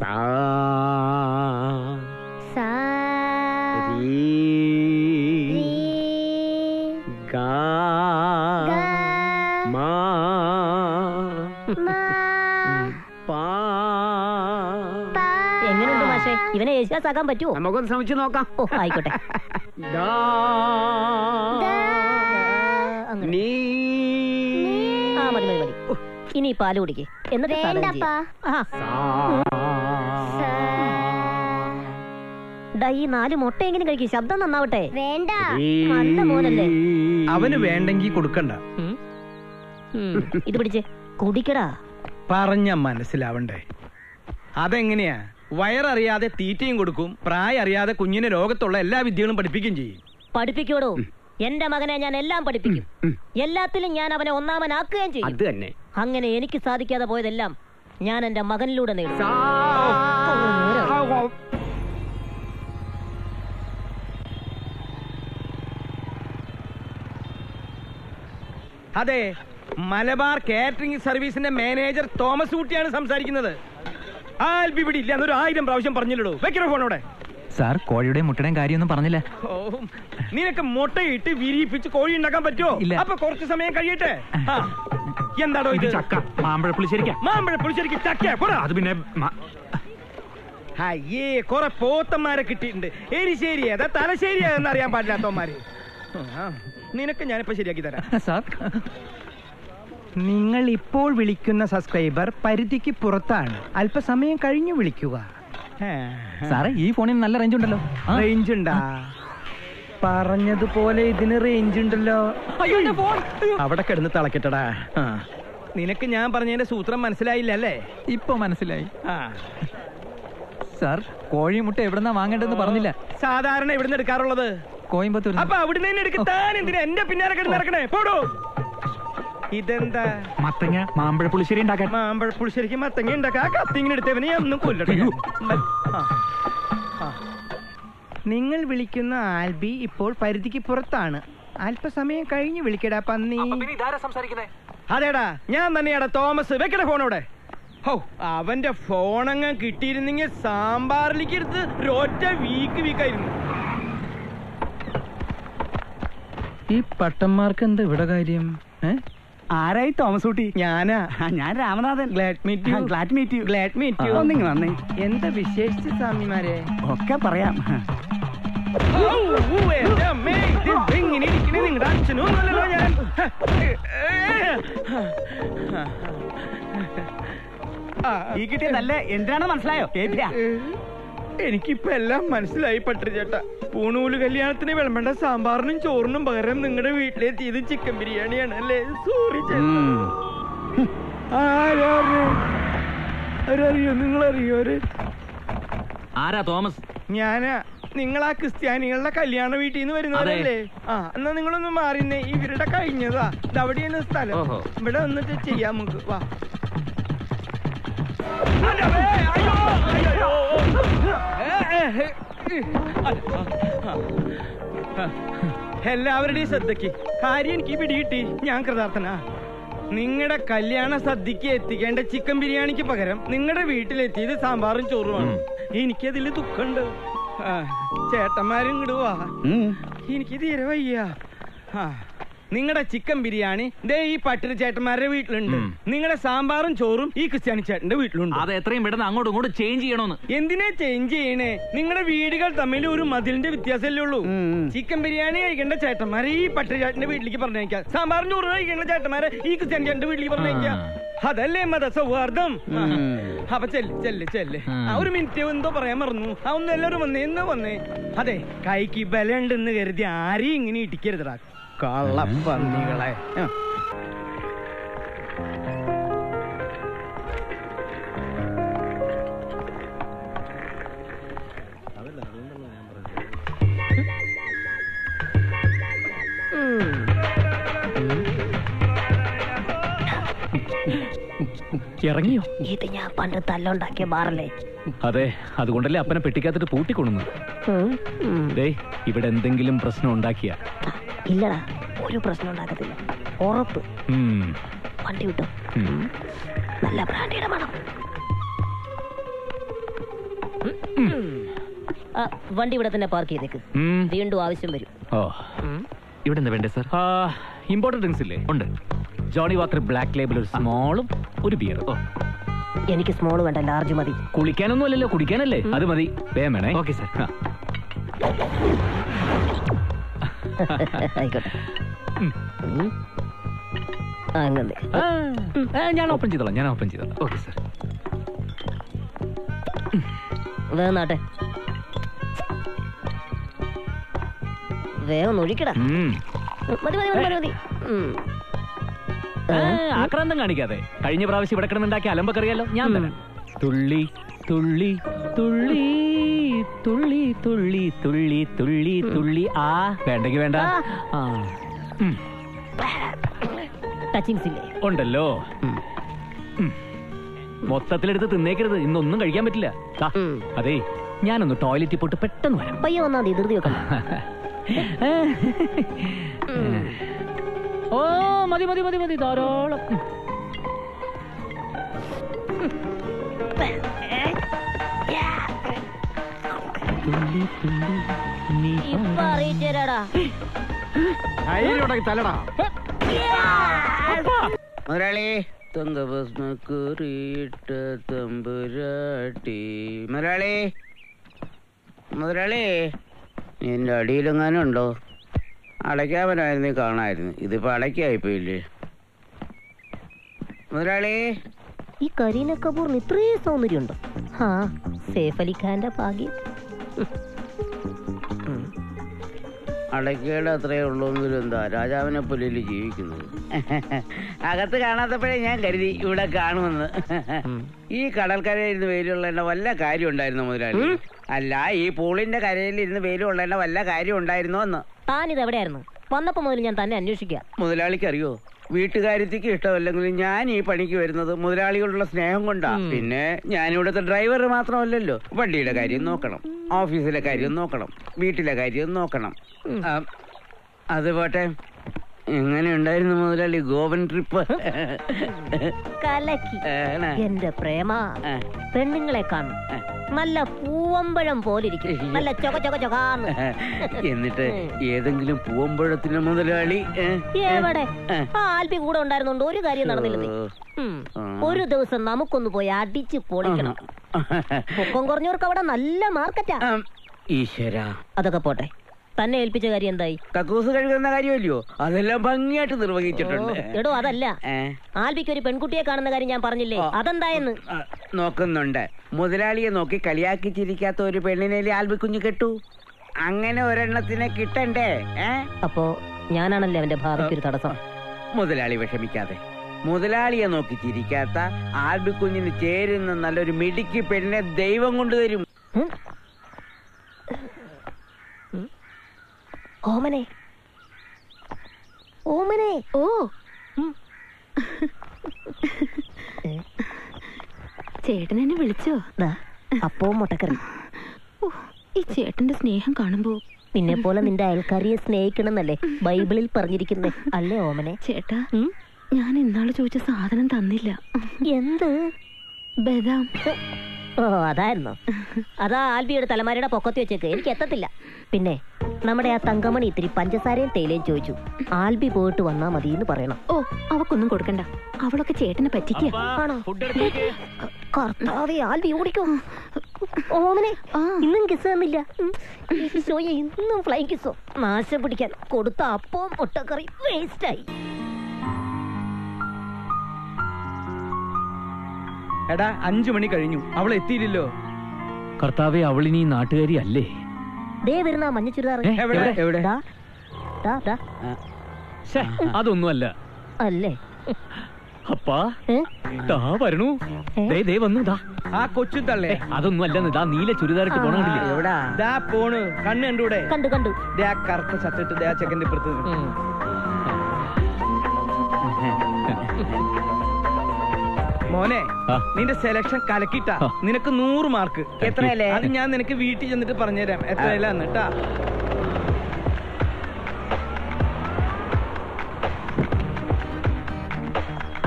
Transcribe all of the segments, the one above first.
സാ സാ രീ രീ ഗാ ഗ മാ മാ പാ പാ എങ്ങനെയുണ്ട് മാഷേ ഇവനെ യേശുദാസ് ആക്കാൻ പറ്റുമോ നമുക്കൊന്ന് ശ്രമിച്ചു നോക്കാം ഓ ആയിക്കോട്ടെ ദാ ദാ അങ്ങനെ നീ ആ മതി മതി മതി ഓ, ഇനി ഈ പാല് കുടിക്കേ എന്നിട്ട് സാധനം വേണ്ടപ്പാ ചെയ്യാം. ആ സാ ഡാ ഈ നാല് മുട്ട എങ്ങനെ കഴിക്കും ശബ്ദം നന്നാവട്ടെ വേണ്ട നല്ല മോനല്ലേ? അവന് വേണ്ടെങ്കി കൊടുക്കണ്ട ഉം. ഉം, ഇത് പിടിച്ച് കുടിക്കടാ പറഞ്ഞ മനസ്സിലാവണ്ടേ അതെങ്ങനെയാ വയററിയാതെ തീറ്റയും കൊടുക്കും പ്രായം അറിയാതെ കുഞ്ഞിന് ലോകത്തുള്ള എല്ലാ വിദ്യകളും പഠിപ്പിക്കുകയും ചെയ്യും പഠിപ്പിക്കോടോ എന്റെ മകനെ ഞാൻ എല്ലാം പഠിപ്പിക്കും എല്ലാത്തിലും ഞാൻ അവനെ ഒന്നാമനാക്കുകയും ചെയ്യും അത് തന്നെ അങ്ങനെ എനിക്ക് സാധിക്കാതെ പോയതെല്ലാം ഞാൻ എന്റെ മകനിലൂടെ നേടും സാ അതെ മലബാർ കാറ്ററിംഗ് സർവീസിന്റെ മാനേജർ തോമസ് ഊട്ടിയാണ് സംസാരിക്കുന്നത് ആൽബി ഇവിടെ ഇല്ല എന്നൊരു ആയിരം പ്രാവശ്യം പറഞ്ഞില്ലടോ വെക്കണോ ഫോണോടെ സാർ കോഴിയുടെ മുട്ടയുടെയും കാര്യമൊന്നും പറഞ്ഞില്ല ഓ നിനക്ക് മുട്ടയിട്ട് വിരിയിപ്പിച്ച് കോഴി ഉണ്ടാക്കാൻ പറ്റുമോ ഇല്ല. അപ്പൊ കുറച്ച് സമയം കഴിയട്ടെ ആ. എന്താടോ ഇത് ചക്ക മാമ്പഴ പുളിശ്ശേരിക്ക മാമ്പഴ പുളിശ്ശേരിക്ക് ചക്ക പോടാ അത് പിന്നെ അയ്യേ കൊറേ പോത്തന്മാരെ കിട്ടിയിട്ടുണ്ട് എരിശ്ശേരി ഏതാ തലശ്ശേരി ഏതെന്ന് അറിയാൻ പാടില്ലാത്തവന്മാര് ആ, നിനക്ക് ഞാനിപ്പോ ശരിയാക്കി തരാം സാർ നിങ്ങൾ ഇപ്പോൾ വിളിക്കുന്ന സബ്സ്ക്രൈബർ പരിധിക്ക് പുറത്താണ് അല്പസമയം കഴിഞ്ഞു വിളിക്കുക സാറേ ഈ ഫോണിൽ നല്ല റേഞ്ച് ഉണ്ടല്ലോ ആ. റേഞ്ച് ഉണ്ടാ പറഞ്ഞതുപോലെ ഇതിന് റേഞ്ച് ഉണ്ടല്ലോ അയ്യോ, എന്റെ ഫോൺ അയ്യോ. അവിടെ കിടന്ന് തിളക്കട്ടടാ ആ. നിനക്ക് ഞാൻ പറഞ്ഞതിന്റെ സൂത്രം മനസ്സിലായില്ല അല്ലേ ഇപ്പൊ മനസ്സിലായി ആ സാർ കോഴി മുട്ട എവിടെന്നാ വാങ്ങേണ്ടതെന്ന് പറഞ്ഞില്ല സാധാരണ എവിടുന്ന് എടുക്കാറുള്ളത് കോയമ്പത്തൂർ അപ്പൊ അവിടുന്ന് തന്നെ എടുക്ക് താൻ എന്തിനാ എന്റെ പിന്നാലെ കിടന്ന് നടക്കണേ പോടോ ഇതെന്താ മത്തങ്ങ മാമ്പഴ പുളിശ്ശേരി ഉണ്ടാക്കാൻ മാമ്പഴ പുളിശ്ശേരിക്ക് മത്തങ്ങ ഉണ്ടാക്കാ കത്തിങ്ങനെ എടുത്തവനെ ഞാൻ ഒന്നും കൊല്ലട്ടെ അയ്യോ. ആ. ആ. നിങ്ങൾ വിളിക്കുന്ന ആൽബി ഇപ്പോൾ പരിധിക്ക് പുറത്താണ് അല്പസമയം കഴിഞ്ഞ് വിളിക്കടാ പന്നി അതേടാ ഞാൻ തന്നെയാടാ തോമസ് വെക്കട ഫോണോടെ ഹോ അവന്റെ ഫോണങ്ങ് കിട്ടിയിരുന്നെങ്കിൽ സാമ്പാറിലേക്ക് എടുത്ത് ഒരൊറ്റ വീക്ക് വീക്കായിരുന്നു ഈ പട്ടന്മാർക്ക് എന്താ ഇവിടെ കാര്യം ആരായി തോമസ് കുട്ടി ഞാനാ ഞാൻ Ramanathan glad meet you glad meet you glad meet you ഒന്നിങ്ങ് വന്നേ എന്താ വിശേഷിച്ച സ്വാമിമാരെ ഒക്കെ പറയാം ഔ, ഊ, എന്റെ അമ്മേ, ഇത് ഇങ്ങനെ ഇരിക്കണേ നിങ്ങളുടെ അച്ഛനും ഒന്നുമല്ലല്ലോ ഞാൻ ആ, ഈ കിട്ടിയ നല്ല എന്തിനാണ് മനസ്സിലായോ കേട്ടില്ല എനിക്കിപ്പോ എല്ലാം മനസ്സിലായി പട്ടു ചേട്ടാ പൂണൂല് കല്യാണത്തിന് വിളമ്പേണ്ട സാമ്പാറിനും ചോറിനും പകരം നിങ്ങളുടെ വീട്ടിലെത്തിയത് ചിക്കൻ ബിരിയാണിയാണ് അല്ലേ സോറി ചേട്ടാ ആരറിയോ ആരറിയോ നിങ്ങളറിയോ ഒരു ആരാ തോമസ് ഞാനാ നിങ്ങളാ ക്രിസ്ത്യാനികളുടെ കല്യാണ വീട്ടിൽ നിന്ന് വരുന്നവരല്ലേ ആ എന്നാ നിങ്ങളൊന്ന് മാറിന്നേ ഇവരുടെ കഴിഞ്ഞതാ ഇതവിടെയാണ് സ്ഥലം ഓഹോ. ഇവിടെ വന്നിട്ട് ചെയ്യാം നമുക്ക് വാ അയ്യോ, അയ്യോ, അയ്യോ. ഏ, ഏ, ഏ. എല്ലാവരുടെയും ശ്രദ്ധയ്ക്ക് കാര്യം എനിക്ക് പിടികിട്ടി ഞാൻ കൃതാർത്ഥനാ നിങ്ങളുടെ കല്യാണ സദ്യക്ക് എത്തിക്കേണ്ട ചിക്കൻ ബിരിയാണിക്ക് പകരം നിങ്ങളുടെ വീട്ടിലെത്തിയത് സാമ്പാറും ചോറുമാണ് എനിക്കതിൽ ദുഃഖമുണ്ട് ആ, ചേട്ടന്മാരും ഇങ്ങോട്ട് വാ എനിക്ക് തീരെ വയ്യ ആ നിങ്ങളുടെ ചിക്കൻ ബിരിയാണി ദേ ഈ പട്ടിരി ചേട്ടന്മാരുടെ വീട്ടിലുണ്ട് ഉം. നിങ്ങളുടെ സാമ്പാറും ചോറും ഈ ക്രിസ്ത്യാനി ചേട്ടന്റെ വീട്ടിലുണ്ട് അത് എത്രയും പെട്ടെന്ന് അങ്ങോട്ടും ഇങ്ങോട്ടും ചേഞ്ച് ചെയ്യണമെന്ന് എന്തിനാ ചേഞ്ച് ചെയ്യണേ നിങ്ങളുടെ വീടുകൾ തമ്മിൽ ഒരു മതിലിന്റെ വ്യത്യാസമല്ലേ ഉള്ളൂ ചിക്കൻ ബിരിയാണി കഴിക്കേണ്ട ചേട്ടന്മാരെ ഈ പട്ടിരി ചേട്ടന്റെ വീട്ടിലേക്ക് പറഞ്ഞേക്കാം സാമ്പാറും ചോറ് കഴിക്കേണ്ട ചേട്ടന്മാരെ ഈ ക്രിസ്ത്യാനി ചേട്ടന്റെ വീട്ടിലേക്ക് പറഞ്ഞേക്കാം അതല്ലേ മത സൗഹാർദ്ദം ആ. അപ്പൊ ചെല്ല് ചെല്ല് ചെല്ല് ഉം. ആ ഒരു മിനിറ്റ് എന്തോ പറയാൻ മറന്നു ആ ഒന്ന് എല്ലാവരും വന്നേ എന്തോ വന്നേ അതെ കൈക്ക് ബലമുണ്ടെന്ന് കരുതി ആരെയും ഇങ്ങനെ ഇടിക്കരുതടാ കള്ളപ്പന്നികളെ ആ. ഇറങ്ങിയോ ഇത് ഞാൻ പണ്ട് തല്ലുണ്ടാക്കിയ ബാറല്ലേ അതെ അതുകൊണ്ടല്ലേ അപ്പനെ പെട്ടിക്കകത്തിട്ട് പൂട്ടിക്കൊള്ളുന്നത് ഉം, ഉം. ദേ ഇവിടെ എന്തെങ്കിലും പ്രശ്നം ഉണ്ടാക്കിയ ഇല്ലടാ ഒരു പ്രശ്നം ഉണ്ടാക്കത്തില്ല ഉറപ്പ് വണ്ടി വിട്ടു നല്ല ബ്രാൻഡിയുടെ മണം ആ, വണ്ടി ഇവിടെ തന്നെ പാർക്ക് ചെയ്തേക്ക് ഉം. വീണ്ടും ആവശ്യം വരും ഓ ഇവിടെ എന്താ വേണ്ടേ സാർ ഇമ്പോർട്ടൻറ്റ് ഡ്രിങ്ക്സ് ഇല്ലേ ഉണ്ട് ജോണി വാക്കർ ബ്ലാക്ക് ലേബിൾ ഒരു സ്മോളും ഒരു ബിയർ ഓ എനിക്ക് സ്മോൾ വേണ്ട ലാർജ് മതി കുളിക്കാനൊന്നും അല്ലല്ലോ കുടിക്കാനല്ലേ അത് മതി വേഗം വേണേ ഓക്കെ സാർ ആയിക്കോട്ടെ ഉം. അങ്ങനെ ഞാൻ ഓപ്പൺ ചെയ്തോളാം ഞാൻ ഓപ്പൺ ചെയ്തോളാം ഓക്കെ സാർ വേഗം നാട്ടെ വേഗം ഒഴിക്കടാ മതി മതി മതി മതി മതി ഉം. ആക്രാന്തം കാണിക്കാതെ കഴിഞ്ഞ പ്രാവശ്യം ഇവിടെ കിടന്നുണ്ടാക്കിയ അലമ്പക്കറിയാലോ ഞാൻ തരാം തുള്ളി തുള്ളി തുള്ളി തുള്ളി തുള്ളി തുള്ളി തുള്ളി തുള്ളി ആ വേണ്ടെങ്കി വേണ്ട ആ ഉം. ടച്ചിങ്സ് ഇല്ലേ ഉണ്ടല്ലോ ഉം. മൊത്തത്തിലെടുത്ത് തിന്നേക്കരുത് ഇന്നൊന്നും കഴിക്കാൻ പറ്റില്ല ദാ, ഉം. അതേ ഞാനൊന്ന് ടോയ്ലറ്റിൽ പോയിട്ട് പെട്ടെന്ന് വരാം പയ്യെ വന്നാ മതി ധൃതി വെക്കണം ഓ മതി മതി മതി മതി ധാരാളം ഉം. തുള്ളി, തുള്ളി, നീ ഇപ്പൊ അറിയിച്ചേരാടാ തലടാ മുതലാളി തങ്കഭസ്മക്കുറിയിട്ട തമ്പുരാട്ടി മുതലാളി മുതലാളി നിന്റെ അടിയിലെങ്ങാനും ഉണ്ടോ അടയ്ക്കാമനായിരുന്നു കാണായിരുന്നു ഇതിപ്പോ അടയ്ക്കായിപ്പോയില്ലേ മുതലാളി ഈ കരീന കപൂറിന് ഇത്രയും സൗന്ദര്യമുണ്ടോ ഹാ സേഫ് അലി ഖാന്റെ ഭാഗ്യം അടയ്ക്കയുടെ അത്രയേ ഉള്ളൂങ്കിലും എന്താ രാജാവിനെ പോലെയല്ലേ ജീവിക്കുന്നത് അകത്ത് കാണാത്തപ്പോഴേ ഞാൻ കരുതി ഇവിടെ കാണുമെന്ന് ഈ കടൽക്കരയിൽ ഇരുന്ന് വെയിലുള്ളതിന്റെ വല്ല കാര്യം ഉണ്ടായിരുന്നോ മുതലാളി അല്ല ഈ പൂളിന്റെ കരയിൽ ഇരുന്ന് വെയിലുള്ളതിന്റെ വല്ല കാര്യം ഉണ്ടായിരുന്നോ എന്ന് താൻ ഇത് എവിടെയായിരുന്നു വന്നപ്പോ മുതൽ ഞാൻ തന്നെ അന്വേഷിക്കുക മുതലാളിക്ക് അറിയോ വീട്ടുകാര്യത്തേക്ക് ഇഷ്ടമല്ലെങ്കിലും ഞാൻ ഈ പണിക്ക് വരുന്നത് മുതലാളികളുടെ സ്നേഹം കൊണ്ടാ പിന്നെ ഞാൻ ഇവിടുത്തെ ഡ്രൈവർ മാത്രമല്ലല്ലോ വണ്ടിയുടെ കാര്യം നോക്കണം ഓഫീസിലെ കാര്യം നോക്കണം വീട്ടിലെ കാര്യം നോക്കണം ആ, അത് പോട്ടെ എങ്ങനെ ഉണ്ടായിരുന്നു മുതലാളി ഗോവൻ ട്രിപ്പ് കലക്കി ആണ്. എന്റെ പ്രേമ ആ. പെണ്ണുങ്ങളെ കാണും നല്ല പൂവമ്പഴം പോലിരിക്കും നല്ല ചൊക ചൊക ചൊകാന്ന് എന്നിട്ട് ഏതെങ്കിലും പൂവമ്പഴത്തിന് മുതലാളി ഏ? എവിടെ ആ. ആ ആൽബി കൂടെ ഉണ്ടായിരുന്നോണ്ട് ഒരു കാര്യം നടന്നില്ലേ ഉം. ആ. ഒരു ദിവസം നമുക്കൊന്ന് പോയി അടിച്ച് പൊളിക്കണം പൊക്കം കുറഞ്ഞവർക്ക് അവിടെ നല്ല മാർക്കറ്റാ ആ, ഈശ്വര അതൊക്കെ പോട്ടെ തന്നെ ഏൽപ്പിച്ച കാര്യം എന്തായി കക്കൂസ് കഴുകുന്ന കാര്യമല്ലയോ അതെല്ലാം ഭംഗിയായിട്ട് നിർവഹിച്ചിട്ടുണ്ട് ഓ, എടോ അതല്ല ഏ? ആൽബിക്ക് ഒരു പെൺകുട്ടിയെ കാണുന്ന കാര്യം ഞാൻ പറഞ്ഞില്ലേ ആ. അതെന്തായെന്ന് ആ, നോക്കുന്നുണ്ട് മുതലാളിയെ നോക്കി കളിയാക്കി ചിരിക്കാത്ത ഒരു പെണ്ണിനെ ആൽബിക്കുഞ്ഞ് കെട്ടു അങ്ങനെ ഒരെണ്ണത്തിനെ കിട്ടണ്ടേ ഏ അപ്പോ ഞാനാണല്ലേ അവന്റെ ഭാവിക്ക് ഒരു തടസ്സം മുതലാളി വിഷമിക്കാതെ മുതലാളിയെ നോക്കി ചിരിക്കാത്ത ആൽബിക്കുഞ്ഞിന് ചേരുന്ന നല്ലൊരു മിടുക്കി പെണ്ണിനെ ദൈവം കൊണ്ടുതരും ഉം. ഉം. ഓമനെ ഓമനെ ഓ ഉം. ചേട്ടൻ എന്നെ വിളിച്ചോ ദാ, അപ്പവും മുട്ടക്കറി ഓ, ഈ ചേട്ടന്റെ സ്നേഹം കാണുമ്പോ നിന്നെ പോലെ നിന്റെ അയൽക്കാരിയെ സ്നേഹിക്കണമെന്നല്ലേ ബൈബിളിൽ പറഞ്ഞിരിക്കുന്നേ അല്ലേ ഓമനെ ചേട്ടാ ഉം? ഞാൻ ഇന്നാള് ചോദിച്ച സാധനം തന്നില്ല എന്ത് ബദാം ഓ അതായിരുന്നോ അതാ ആൽബിയുടെ തലമാരയുടെ പൊക്കത്തി വെച്ചേക്ക് എനിക്ക് എത്തത്തില്ല പിന്നെ നമ്മുടെ ആ തങ്കമണി ഇത്തിരി പഞ്ചസാരയും തേയിലയും ചോദിച്ചു ആൽബി പോയിട്ട് വന്നാ മതി എന്ന് പറയണം ഓ അവക്കൊന്നും കൊടുക്കണ്ട അവളൊക്കെ ചേട്ടനെ പറ്റിക്കുക ആണോ ഫുഡ് എടുത്തേക്ക് കർത്താവേ ആൽബി ഓടിക്കോ ഓമനെ ആ. ഇന്നും കിസ് തന്നില്ല ഉം. ഈശോയെ ഇന്നും ഫ്ലൈ കിസോ നാശം പിടിക്കാൻ കൊടുത്ത അപ്പവും മുട്ടക്കറി വേസ്റ്റായി എടാ അഞ്ചു മണി കഴിഞ്ഞു അവൾ എത്തിയില്ലല്ലോ കർത്താവെ അവളിനി നാട്ടുകാരി അല്ലേ ദേ വരുന്ന മഞ്ഞ ചുരിദാർ ഏ, എവിടെ, എവിടെ? ദാ, ദാ, ദാ. ശ്ശേ, അതൊന്നുമല്ല അല്ലേ അപ്പാ ഏ? ദാ വരണു ഏ? ദേ ദേ വന്നു ദാ ആ കൊച്ചു തള്ളേ ഏ, അതൊന്നും അല്ലെന്ന് ദാ നീല ചുരിദാറിട്ട് പോണ കണ്ടില്ലേ എവിടാ ദാ പോണ് കണ്ണ് കണ്ടൂടെ കണ്ടു കണ്ടു ദേ ആ കറുത്ത ഷർട്ടിട്ട് ദേ ആ ചെക്കന്റെ ഇപ്പുറത്ത് നിൽക്കുന്നു. ഉം. മോനെ ആ. നിന്റെ സെലക്ഷൻ കലക്കിട്ടാ ആ. നിനക്ക് നൂറ് മാർക്ക് എത്രയല്ലേ? അത് ഞാൻ നിനക്ക് വീട്ടിൽ ചെന്നിട്ട് പറഞ്ഞുതരാം എത്രയല്ലാന്ന് കേട്ടാ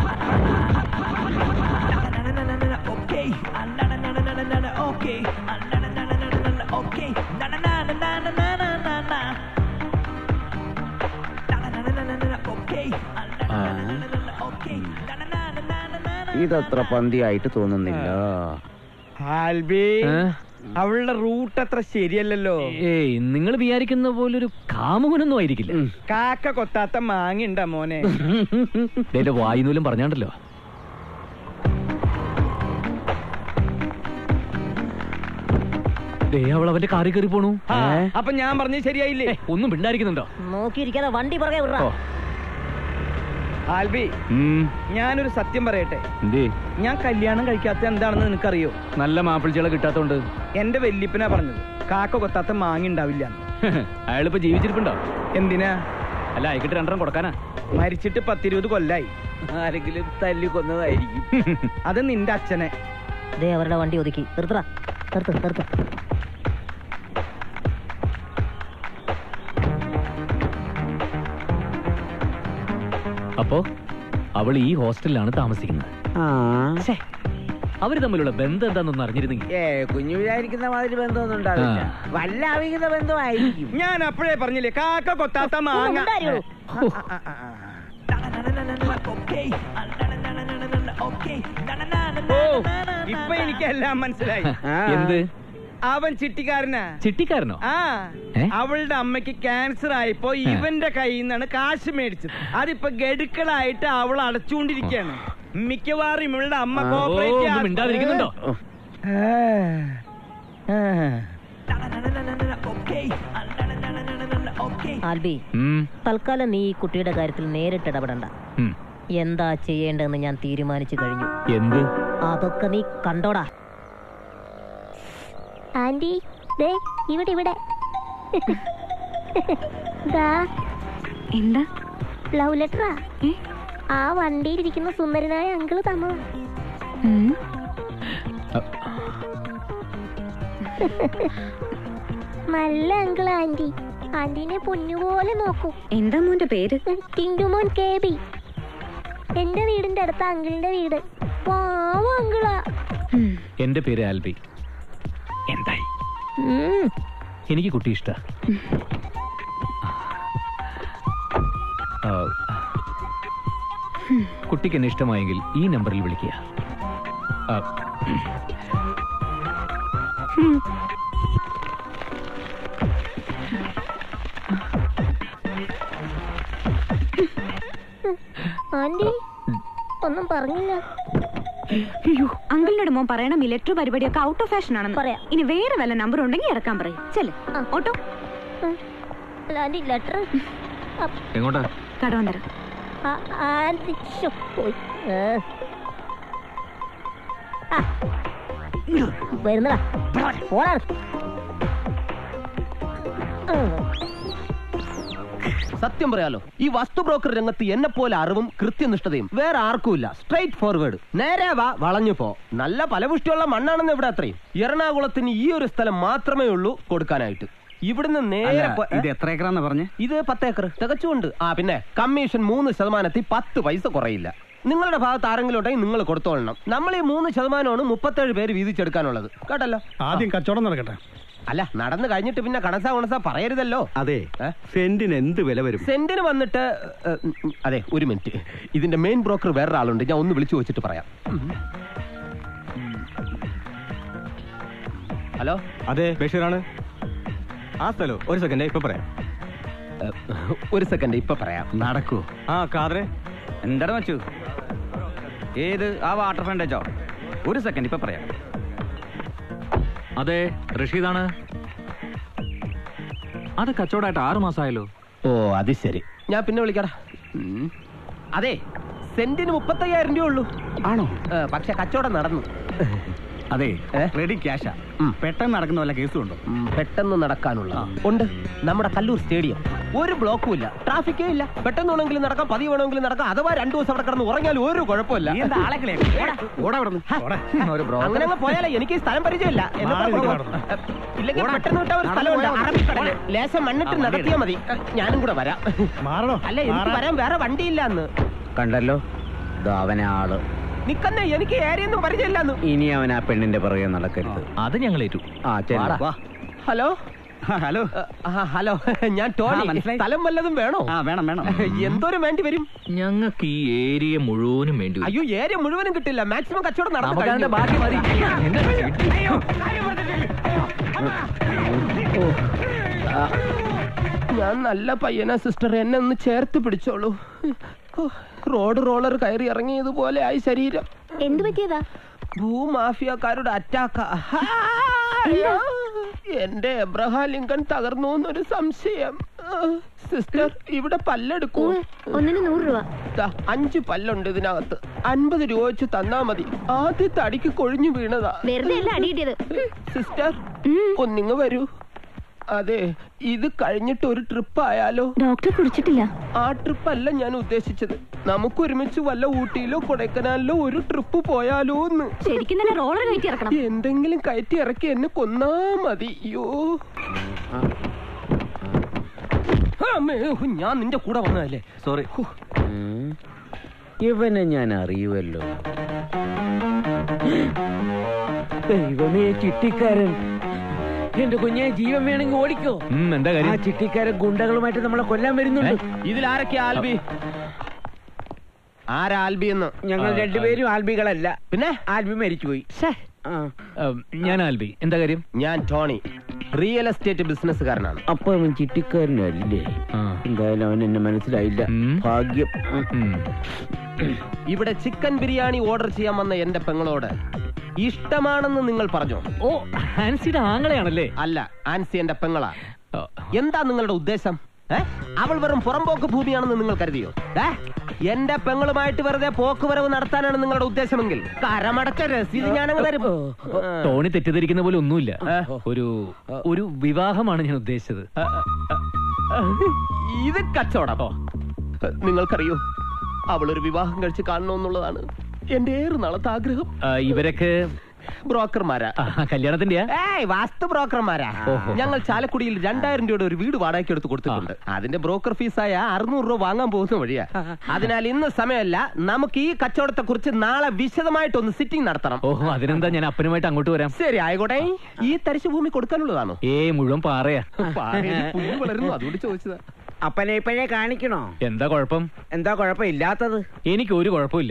Okay. ഇതത്ര പന്തിയായിട്ട് തോന്നുന്നില്ല ആൽബി ഏ? അവളുടെ റൂട്ട് അത്ര ശരിയല്ലല്ലോ ഏയ് നിങ്ങൾ വിചാരിക്കുന്ന പോലൊരു കാമുകനൊന്നും ആയിരിക്കില്ല കാക്ക കൊത്താത്ത മാങ്ങിണ്ട മോനെ ദേ, എന്റെ വായുനൂലും പറഞ്ഞാണ്ടല്ലോ ദേ അവൾ അവന്റെ കാറി കയറി പോണു ആ, അപ്പൊ ഞാൻ പറഞ്ഞത് ശരിയായില്ലേ ഏ, ഒന്നും പിണ്ടായിരിക്കുന്നുണ്ടോ നോക്കിയിരിക്കാതെ വണ്ടി പുറകെ വിടറാ ഓ. ആൽബി ഉം, ഞാനൊരു സത്യം പറയട്ടെ എന്തേ ഞാൻ കല്യാണം കഴിക്കാത്ത എന്താണെന്ന് നിനക്കറിയോ നല്ല മാപ്പിൾച്ചികളെ കിട്ടാത്തോണ്ട് എന്റെ വല്യപ്പനാ പറഞ്ഞത് കാക്ക കൊത്താത്ത മാങ്ങ ഉണ്ടാവില്ല അയാളിപ്പോ ജീവിച്ചിരിപ്പുണ്ടോ എന്തിനാ അല്ല അയക്കിട്ട് രണ്ടെണ്ണം കൊടുക്കാനാ മരിച്ചിട്ട് പത്തിരുപത് കൊല്ലായി ആരെങ്കിലും തല്ലി കൊന്നതായിരിക്കും അത് നിന്റെ അച്ഛനെ ദേ അവരുടെ വണ്ടി ഒതുക്കി നിർത്തറ നിർത്ത് നിർത്ത് അപ്പോ അവൾ ഈ ഹോസ്റ്റലിലാണ് താമസിക്കുന്നത് ഛേ, അവര് തമ്മിലുള്ള ബന്ധം എന്താണെന്നൊന്ന് അറിഞ്ഞിരുന്നെങ്കിൽ ഏ കുഞ്ഞു വിചാരിക്കുന്ന മാതിരി ബന്ധമൊന്നും ഉണ്ടാവില്ല ആ. വല്ല അവിഹിത ബന്ധമായിരിക്കും ഞാൻ അപ്പോഴേ പറഞ്ഞില്ലേ കാക്ക കൊത്താത്ത മാങ്ങ ഉണ്ടായിരുന്നു ഹോ, ആ, ആ, ആ. ഓ ഇപ്പൊ എനിക്കെല്ലാം മനസ്സിലായി ആ. എന്ത് അവൻ ചിട്ടിക്കാരനാ ചിട്ടിക്കാരനോ ആ ഏ? അവളുടെ അമ്മയ്ക്ക് ക്യാൻസർ ആയപ്പോ ഇവന്റെ കയ്യിൽ നിന്നാണ് കാശ് മേടിച്ചത് അതിപ്പോ ഗഡുക്കളായിട്ട് അവൾ അടച്ചുകൊണ്ടിരിക്കുകയാണ് മിക്കവാറും ഇവളുടെ അമ്മ ഓ കോപ്പറേറ്റ് ഒന്നും മിണ്ടാതിരിക്കുന്നുണ്ടോ ആൽബി ഉം, തൽക്കാലം നീ ഈ കുട്ടിയുടെ കാര്യത്തിൽ നേരിട്ട് ഇടപെടണ്ട ഉം. എന്താ ചെയ്യേണ്ടതെന്ന് ഞാൻ തീരുമാനിച്ചു കഴിഞ്ഞു എന്ത് അതൊക്കെ നീ കണ്ടോടാ ആന്റി ദേ ഇവിടെ ഇവിടെ ദാ എന്താ ലവ് ലെറ്ററാ ഏ? ആ വണ്ടിയിലിരിക്കുന്ന സുന്ദരനായ അങ്കിള് തന്നു ഉം. നല്ല അങ്കിൾ ആന്റി ആന്റീനെ പൊന്നുപോലെ നോക്കൂ എന്താ മോന്റെ പേര് ടിങ്ടുമോൻ കെ ബി എന്റെ വീടിന്റെ അടുത്ത അങ്കിളിന്റെ വീട് പാവ അങ്കിളാ ഉം. എന്റെ പേര് ആൽബി എന്തായി ഉം. എനിക്ക് കുട്ടി ഇഷ്ട കുട്ടിക്ക് എന്നെ ഇഷ്ടമായെങ്കിൽ ഈ നമ്പറിൽ വിളിക്കുക ആ, ആന്റി ഒന്നും പറഞ്ഞില്ല അയ്യോ അങ്കിളിനോട് മോൻ പറയണം ഈ ലെറ്റർ പരിപാടിയൊക്കെ ഔട്ട് ഓഫ് ഫാഷൻ ആണെന്ന് പറയാം. ഇനി വേറെ വല്ല നമ്പർ ഉണ്ടെങ്കിൽ ഇറക്കാൻ പറയും ചെല് ആ. ഓട്ടോ അല്ല, ആന്റി ലെറ്റർ എങ്ങോട്ടാ കടവന്തരം ആന്റി ശ്ശോ, പോയി ഏ. ആ, വരുന്നടാ പോടാ സത്യം പറയാലോ ഈ വസ്തു ബ്രോക്കർ രംഗത്ത് എന്നെ പോലെ അറിവും കൃത്യനിഷ്ഠതയും വേറെ ആർക്കുമില്ല സ്ട്രൈറ്റ് ഫോർവേഡ് നേരെ വാ വളഞ്ഞു പോ നല്ല ഫലപുഷ്ടിയുള്ള മണ്ണാണെന്ന് ഇവിടെ അത്രയും എറണാകുളത്തിന് ഈ ഒരു സ്ഥലം മാത്രമേ ഉള്ളൂ കൊടുക്കാനായിട്ട് ഇവിടുന്ന് നേരെ പോ- ഇത് എത്ര ഏക്കറാന്ന് പറഞ്ഞേ ഇത് പത്ത് ഏക്കർ തികച്ചുകൊണ്ട് ആ പിന്നെ കമ്മീഷൻ മൂന്ന് ശതമാനത്തിൽ പത്ത് പൈസ കുറയില്ല നിങ്ങളുടെ ഭാഗത്ത് ആരെങ്കിലും ഉണ്ടെങ്കിൽ നിങ്ങൾ കൊടുത്തോളണം നമ്മൾ ഈ മൂന്ന് ശതമാനമാണ് മുപ്പത്തേഴ് പേര് വീതിച്ചെടുക്കാനുള്ളത് കേട്ടല്ലോ ആദ്യം കച്ചവടം നടക്കട്ടെ അല്ല നടന്നു കഴിഞ്ഞിട്ട് പിന്നെ കണസാ ഉണസാ പറയരുതല്ലോ അതെ ഏ? സെന്റിന് എന്ത് വില വരും സെന്റിന് വന്നിട്ട് ഏ, ഉം, ഉം, അതെ ഒരു മിനിറ്റ് ഇതിന്റെ മെയിൻ ബ്രോക്കർ വേറൊരാളുണ്ട് ഞാൻ ഒന്ന് വിളിച്ചു വെച്ചിട്ട് പറയാം ഹലോ അതെ ബഷീറാണ് ആ സ്ഥലോ ഒരു സെക്കൻഡ് ഇപ്പൊ പറയാം ഏ, ഒരു സെക്കൻഡ് ഇപ്പൊ പറയാം നടക്കൂ ആ കാതറെ എന്താണ് വച്ചു ഏത് ആ വാട്ടർ ഫ്രണ്ടേജോ ഒരു സെക്കൻഡ് ഇപ്പൊ പറയാം അതെ റഷീദാണ് അത് കച്ചവടമായിട്ട് ആറു മാസമായല്ലോ ഓ അത് ശരി ഞാൻ പിന്നെ വിളിക്കടാ ഉം. അതെ സെന്റിന് മുപ്പത്തയ്യായിരം രൂപ ഉള്ളൂ ആണോ ഏ, പക്ഷെ കച്ചവടം നടന്നു അതെ ഏ? റെഡി ക്യാഷാ ഉം. പെട്ടെന്ന് നടക്കുന്ന വല്ല കേസും ഉണ്ടോ ഉം, പെട്ടെന്ന് നടക്കാനുള്ള ഉണ്ട് നമ്മുടെ കല്ലൂർ സ്റ്റേഡിയം ഒരു ബ്ലോക്കും ഇല്ല ട്രാഫിക്കേ ഇല്ല പെട്ടെന്ന് വേണമെങ്കിലും നടക്കാം പതിവ് വേണമെങ്കിലും നടക്കാം അഥവാ രണ്ടു ദിവസം അവിടെ കിടന്ന് ഉറങ്ങിയാൽ ഒരു കുഴപ്പമില്ല നീ എന്താ ആളെ കളിയാ? ഓടാ ഇവിടുന്ന്. ഓടാ. ഒരു ബ്രോ അങ്ങനെ അങ്ങ് പോയാലേ എനിക്ക് ഈ സ്ഥലം പരിചയമില്ല എന്നെ മാറി കൊണ്ട് നിൽക്ക് പോ. നടന്നു. ഇല്ലെങ്കിൽ ഓടാ. പെട്ടെന്ന് വിട്ട ഒരു നടന്നു സ്ഥലമുണ്ട് പോയാ മതി. അറബിക്കടല് ഓടാ. ലേശം മണ്ണിട്ട് ആ, വണ്ടി നടത്തിയാ മതി ഞാനും കൂടെ വരാം മാറണോ അല്ല എനിക്ക് മാറാൻ. വരാൻ വേറെ വണ്ടിയില്ല അന്ന് കണ്ടല്ലോ ദാ അവനെ ആള് നിക്കന്നെ എനിക്ക് ഏരിയൊന്നും പരിചയമില്ല അന്ന് ഇനി അവൻ ആ പെണ്ണിന്റെ പുറകെ നടക്കരുത് അത് ഞങ്ങൾ ഏറ്റു ആ ചെല്ലു വാ. ഹലോ ഹലോ ഹലോ ഞാൻ ആ, ടോണി മനസ്സിലായി. സ്ഥലം വല്ലതും വേണോ ആ വേണം വേണം എന്തോരം വേണ്ടി വരും ഞങ്ങൾക്ക് ഈ ഏരിയ മുഴുവനും വേണ്ടി വരും. അയ്യോ ഏരിയ മുഴുവനും കിട്ടില്ല മാക്സിമം കച്ചവടം നടന്നു നമുക്ക് അതിന്റെ ബാക്കി മതി എന്താ ഞാൻ നല്ല പയ്യനാ സിസ്റ്റർ എന്നെ ഒന്ന് ചേർത്ത് പിടിച്ചോളൂ ഓ, റോഡ് റോളർ കയറി ഇറങ്ങിയതുപോലെ ആയി ശരീരം എന്ത് പറ്റിയതാ ഭൂമാഫിയക്കാരുടെ അറ്റാക്ക എന്റെ എബ്രഹാം ലിങ്കൺ തകർന്നു എന്നൊരു സംശയം ആ, സിസ്റ്റർ ഇവിടെ പല്ലെടുക്കൂ ഒന്നിന് നൂറ് രൂപ ദാ, അഞ്ച് പല്ലുണ്ട് ഇതിനകത്ത് അൻപത് രൂപ വെച്ച് തന്നാ മതി ആദ്യത്തെ അടിക്ക് കൊഴിഞ്ഞു വീണതാ വെറുതെ അല്ല അടി കിട്ടിയത് സിസ്റ്റർ ഒന്നിങ്ങ് വരൂ അതെ ഇത് കഴിഞ്ഞിട്ട് ഒരു ട്രിപ്പ് ആയാലോ ഡോക്ടർ കുടിച്ചിട്ടില്ല ആ ട്രിപ്പ് അല്ല ഞാൻ ഉദ്ദേശിച്ചത് നമുക്ക് ഒരുമിച്ച് വല്ല ഊട്ടിയിലോ കൊടൈക്കനാലിലോ ഒരു ട്രിപ്പ് പോയാലോ എന്ന് ശരിക്കും തന്നെ റോളർ കയറ്റി ഇറക്കണം എന്തെങ്കിലും കയറ്റി ഇറക്കി എന്നെ കൊന്നാ മതി അയ്യോ അമ്മേ, ഹു, ഞാൻ നിന്റെ കൂടെ വന്നതല്ലേ സോറി ഉം. ഇവനെ ഞാൻ അറിയുമല്ലോ ദൈവമേ ചിട്ടിക്കാരൻ എന്റെ കുഞ്ഞെ ജീവൻ വേണമെങ്കിൽ ഓടിക്കോ ഉം, എന്താ ആ കാര്യം ചിട്ടിക്കാരൻ ഗുണ്ടകളുമായിട്ട് നമ്മളെ കൊല്ലാൻ വരുന്നുണ്ട് ഇതിൽ ആരൊക്കെ ആൽബി ആരാ ആൽബി എന്ന് ഞങ്ങൾ ആ, രണ്ടുപേരും ആൽബികളല്ല പിന്നെ ആൽബി മരിച്ചുപോയി ആ. ഉം, ഞാൻ ആൽബി എന്താ കാര്യം ഞാൻ ടോണി റിയൽ എസ്റ്റേറ്റ് ബിസിനസ്സുകാരനാണ് അപ്പൊ അവൻ ചിട്ടിക്കാരനല്ലേ ആ. എന്തായാലും അവൻ എന്നെ മനസ്സിലായില്ല ഉം. ഭാഗ്യം ഉം. ഇവിടെ ചിക്കൻ ബിരിയാണി ഓർഡർ ചെയ്യാൻ വന്ന എന്റെ പെങ്ങളോട് ഇഷ്ടമാണെന്ന് നിങ്ങൾ പറഞ്ഞു ഓ ഹാൻസിയുടെ ആങ്ങളെയാണല്ലേ അല്ല ആൻസി എന്റെ പെങ്ങളാ ഓ, എന്താ നിങ്ങളുടെ ഉദ്ദേശം ഏ? അവൾ വെറും പുറംപോക്ക് ഭൂമിയാണെന്ന് നിങ്ങൾ കരുതിയോ ഏ? എന്റെ പെങ്ങളുമായിട്ട് വെറുതെ പോക്കുവരവ് നടത്താനാണ് നിങ്ങളുടെ ഉദ്ദേശമെങ്കിൽ കരമടച്ച രസീത് ഞാനങ്ങ് തരും ആ. ടോണി തെറ്റിദ്ധരിക്കുന്ന പോലെ ഒന്നുമില്ല ഏ? ഒരു ഒരു വിവാഹമാണ് ഞാൻ ഉദ്ദേശിച്ചത് ഇത് കച്ചവടമോ നിങ്ങൾക്കറിയോ അവൾ ഒരു വിവാഹം കഴിച്ച് കാണണമെന്നുള്ളതാണ് എന്റെ ഏറെ നാളത്തെ ആഗ്രഹം ആ, ഇവരൊക്കെ ബ്രോക്കർമാരാ ആ, കല്യാണത്തിന്റെയാ ഏയ് വാസ്തു ബ്രോക്കർമാരാ ഓഹോ. ഞങ്ങൾ ചാലക്കുടിയിൽ രണ്ടായിരം രൂപയുടെ ഒരു വീട് വാടകയ്ക്ക് എടുത്ത് കൊടുത്തിട്ടുണ്ട് അതിന്റെ ബ്രോക്കർ ഫീസായ അറുന്നൂറ് രൂപ വാങ്ങാൻ പോകുന്ന വഴിയാ അതിനാൽ ഇന്ന് സമയമല്ല നമുക്ക് ഈ കച്ചവടത്തെ കുറിച്ച് നാളെ വിശദമായിട്ടൊന്ന് സിറ്റിംഗ് നടത്തണം ഓഹോ അതിനെന്താ ഞാൻ അപ്പനുമായിട്ട് അങ്ങോട്ട് വരാം ശരി ആയിക്കോട്ടെ ഈ തരിശു ഭൂമി കൊടുക്കാനുള്ളതാണോ ഏ മുഴുവൻ പാറയാ പാറയിൽ പുല്ല് വളരുന്നു അതുകൊണ്ട് ചോദിച്ചതാ അപ്പനെ ഇപ്പഴേ കാണിക്കണോ എന്താ കുഴപ്പം എന്താ കുഴപ്പമില്ലാത്തത് എനിക്ക് ഒരു കുഴപ്പമില്ല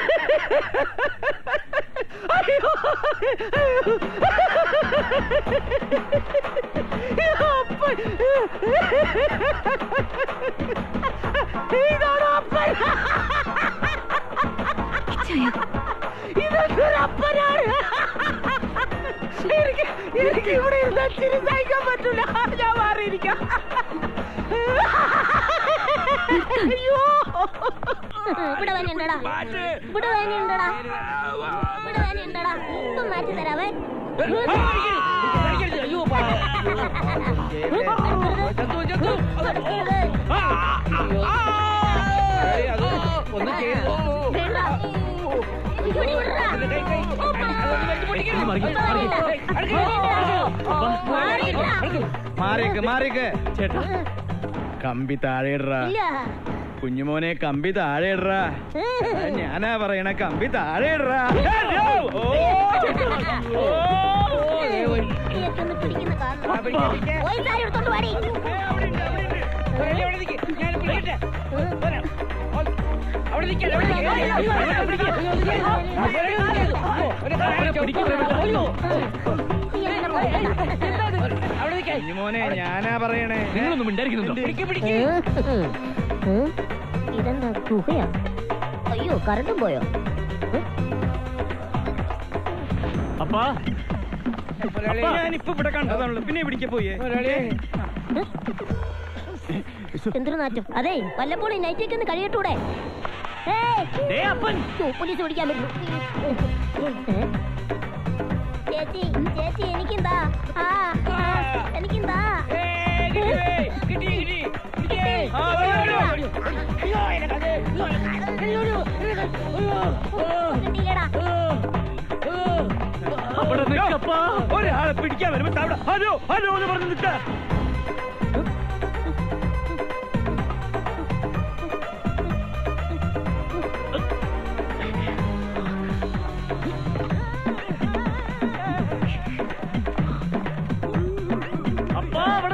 എനിക്ക് ഇവിടെ ഇരുന്നാൽ ചിരി സഹിക്കാൻ പറ്റൂല ഞാൻ മാറിയിരിക്കാം അയ്യോ ഇവിടെ വേനുണ്ടടാ ഇവിടെ വേനുണ്ടടാ ഇവിടെ വേനുണ്ടടാ ഇപ്പം മാറ്റി തരാവേ വേണ്ട. ഇവിടെ വിടടാ. മറിക്ക്, മറിക്ക്. മാറിയിട്ടാ. മാറിക്ക് മാറിക്ക് ചേട്ടാ കമ്പി താഴെ ഇടറാ ഇല്ല. കുഞ്ഞുമോനെ കമ്പി താഴെ ഇടറാ ആ, ഞാനാ പറയണ കമ്പി താഴെ ഇടറാ ഇതൊക്കെ ഒന്ന് പിടിക്കുന്ന കാണണം. പോയി സാരി എടുത്തോണ്ട് വാടി. നീ എന്നെ പോയി. കുഞ്ഞുമോനെ ഞാനാ പറയണേ നിങ്ങളൊന്നും മിണ്ടായിരിക്കുന്നുണ്ടോ ഇതെന്താ ഗുഹയാ അയ്യോ കറണ്ടും പോയോ അപ്പാ ഞാനിപ്പോ ഇവിടെ കണ്ടതാണല്ലോ പിന്നെ എവിടേക്ക് പോയേ എന്തൊരു നാറ്റം അതെ വല്ലപ്പോഴും നൈറ്റേക്ക് ഒന്ന് കഴിയട്ടൂടെ ഏയ്! ദേ അപ്പൻ യ്യോ, പോലീസ് പിടിക്കാൻ പറ്റും ഏ? ചേച്ചി ചേച്ചി എനിക്കെന്താ ആ ആ, എനിക്കെന്താ കിട്ടിയില്ലടാ അവിടെ നിൽക്കപ്പാ ഒരാളെ പിടിക്കാൻ വരുമ്പോ അവിടെ ഹലോ ഹലോ എന്ന് പറഞ്ഞു നിൽക്ക അപ്പാ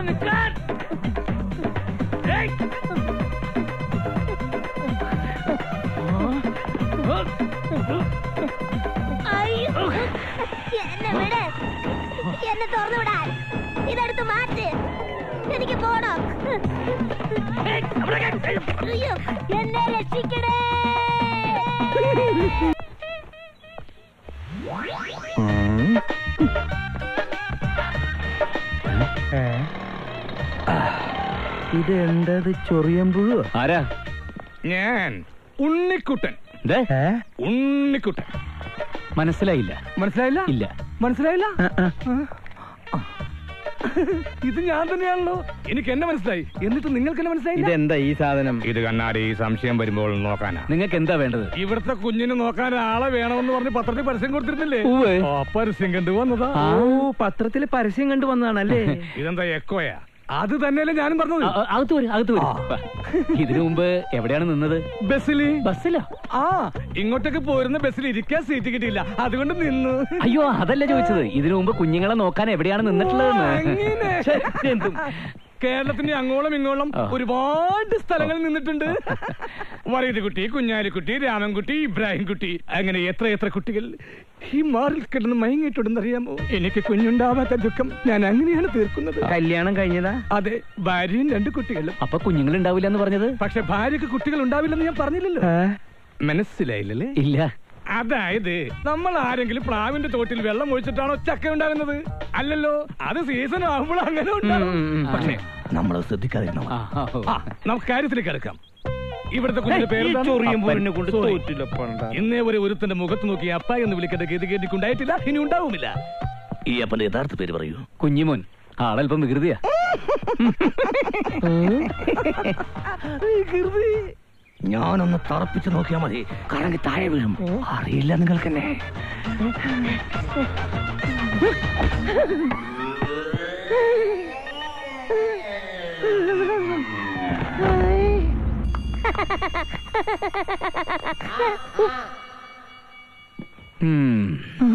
അയ്യോ എന്നെ വിട് എന്നെ തുറന്നു വിടാൻ ഇതെടുത്ത് മാറ്റ് എനിക്ക് പോണം അയ്യോ എന്നെ രക്ഷിക്കണേ ഇത് എന്തത് ചൊറിയമ്പുഴോ ആരാ ഞാൻ ഉണ്ണിക്കുട്ടൻ ദേ, ഉണ്ണിക്കുട്ടൻ മനസ്സിലായില്ല മനസ്സിലായില്ല ഇല്ല മനസ്സിലായില്ല ഇത് ഞാൻ തന്നെയാണല്ലോ എനിക്ക് എന്നെ മനസ്സിലായി എന്നിട്ട് നിങ്ങൾക്ക് എന്നെ മനസ്സിലായില്ല ഇതെന്താ ഈ സാധനം ഇത് കണ്ണാടി സംശയം വരുമ്പോൾ നോക്കാനാ നിങ്ങൾക്ക് എന്താ വേണ്ടത് ഇവിടുത്തെ കുഞ്ഞിന് നോക്കാൻ ആളെ വേണമെന്ന് പറഞ്ഞ് പത്രത്തിൽ പരസ്യം കൊടുത്തിരുന്നില്ലേ ഉവ്വ്. ആ പരസ്യം കണ്ടു വന്നതാ ഓ പത്രത്തില് പരസ്യം കണ്ടു വന്നതാണല്ലേ ഇതെന്താ എക്കോയാ അത് തന്നെയല്ലേ ഞാനും പറഞ്ഞത് ആ, ആ, അകത്ത് വരും അകത്ത് വരും വാ. ഇതിനു മുമ്പ് എവിടെയാണ് നിന്നത് ബസ്സില് ബസ്സിലോ ആ ഇങ്ങോട്ടേക്ക് പോരുന്ന ബസ്സിൽ ഇരിക്കാൻ സീറ്റ് കിട്ടിയില്ല അതുകൊണ്ട് നിന്നു അയ്യോ അതല്ല ചോദിച്ചത് ഇതിനു മുമ്പ് കുഞ്ഞുങ്ങളെ നോക്കാൻ എവിടെയാണ് നിന്നിട്ടുള്ളതെന്ന് അങ്ങനെ. ഛെ, എന്തും കേരളത്തിന്റെ അങ്ങോളം ഇങ്ങോളം ആ. ഒരുപാട് സ്ഥലങ്ങളിൽ നിന്നിട്ടുണ്ട് വറീതുകുട്ടി കുഞ്ഞാലിക്കുട്ടി രാമൻകുട്ടി ഇബ്രാഹിം കുട്ടി അങ്ങനെ എത്ര എത്ര കുട്ടികൾ ഈ മാറിൽ കിടന്ന് മയങ്ങിയിട്ടുണ്ടെന്നറിയാമോ എനിക്ക് കുഞ്ഞുണ്ടാവാത്ത ദുഃഖം ഞാൻ അങ്ങനെയാണ് തീർക്കുന്നത് കല്യാണം കഴിഞ്ഞതാ അതെ ഭാര്യയും രണ്ട് കുട്ടികളും അപ്പൊ കുഞ്ഞുങ്ങൾ ഉണ്ടാവില്ല എന്ന് പറഞ്ഞത് പക്ഷെ ഭാര്യക്ക് കുട്ടികൾ ഉണ്ടാവില്ലെന്ന് ഞാൻ പറഞ്ഞില്ലല്ലോ മനസ്സിലായില്ലല്ലേ ഇല്ല അതായത് നമ്മൾ ആരെങ്കിലും പ്ലാവിന്റെ തോട്ടിൽ വെള്ളം ഒഴിച്ചിട്ടാണോ ചക്ക ഉണ്ടാകുന്നത് അല്ലല്ലോ അത് സീസൺ ആകുമ്പോൾ അങ്ങനെ ഉണ്ടാകും പക്ഷേ നമ്മൾ ശ്രദ്ധിക്കാതിരുന്ന ആ, ആ, ഓ. ആ, നമുക്ക് കാര്യത്തിലേക്ക് കിടക്കാം ഇവിടുത്തെ കുഞ്ഞിന്റെ പേര് ഈ എന്താണ്? ചൊറിയമ്പൂരിനെ കൊണ്ട് Sorry. തോറ്റില്ല പണ്ട ഇന്നേ വരെ ഒരുത്തന്റെ മുഖത്ത് നോക്കി അപ്പ എന്ന് വിളിക്കേണ്ട ഗതി കേട്ടിട്ടുണ്ടായിട്ടില്ല ഇനി ഉണ്ടാവുമില്ല ഈ അപ്പന്റെ യഥാർത്ഥ പേര് പറയൂ കുഞ്ഞിമോൻ ആളല്പം വികൃതിയാ ഞാനൊന്ന് തറപ്പിച്ച് നോക്കിയാ മതി കറങ്ങി താഴെ വീഴും അറിയില്ല നിങ്ങൾക്കെന്നെ ഉം.